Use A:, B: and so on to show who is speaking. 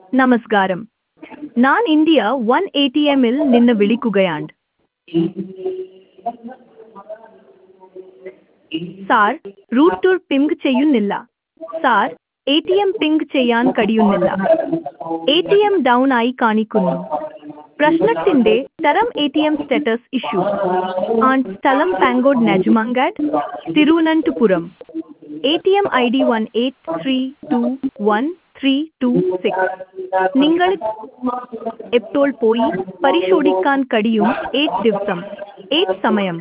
A: നമസ്കാരം ഞാൻ India one A T എമ്മിൽ നിന്ന് വിളിക്കുകയാണ് സാർ റൂട്ട് ടൂർ പിങ്ക് ചെയ്യുന്നില്ല സാർ എ ടി എം പിങ്ക് ചെയ്യാൻ കഴിയുന്നില്ല എ ടി എം ഡൗൺ ആയി കാണിക്കുന്നു പ്രശ്നത്തിന്റെ തരം A T M status issue ആൺ സ്ഥലം Pangode Nedumangad Thiruvananthapuram A T M I D one eight three two one three two six നിങ്ങൾ എപ്പോൾ പോയി പരിശോധിക്കാൻ കഴിയും എയ്റ്റ് ദിവസം എയ്റ്റ് സമയം